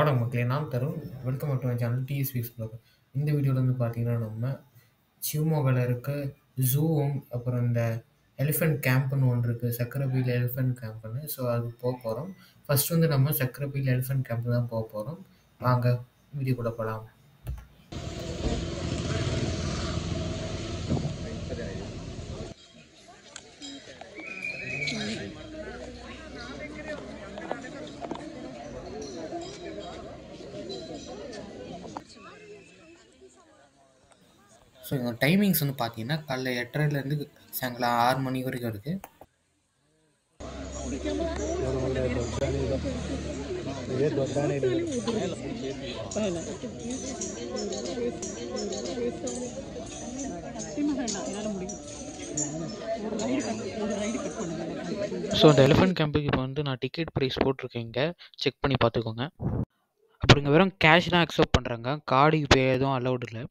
வணக்கம் மக்களே நான் Tarun welcome to my channel TSPS blog இந்த வீடியோவில் வந்து பார்த்தீங்கன்னா நம்ம சிவமோகாவில் இருக்க ஜூவும் அப்புறம் இந்த எலிஃபென்ட் கேம்ப்னு ஒன்று இருக்குது சக்கரபீல் எலிஃபென்ட் கேம்ப்னு ஸோ அது போக போகிறோம் ஃபர்ஸ்ட் வந்து நம்ம சக்கரபீல் எலிஃபென்ட் கேம்ப் தான் போக போகிறோம் வாங்க வீடியோ கூட போகலாம் ஸோ இந்த டைமிங்ஸ் வந்து பார்த்தீங்கன்னா காலைல எட்டரைலேருந்து சாயங்காலம் ஆறு மணி வரைக்கும் இருக்குது ஸோ அந்த எலிஃபென்ட் கேம்புக்கு இப்போ வந்து நான் டிக்கெட் ப்ரைஸ் போட்டிருக்கேன் இங்கே செக் பண்ணி பார்த்துக்கோங்க அப்புறம் இங்கே வெறும் கேஷ் தான் அக்செப்ட் பண்ணுறாங்க கார்டு இப்போ எதுவும் அலௌட் இல்லை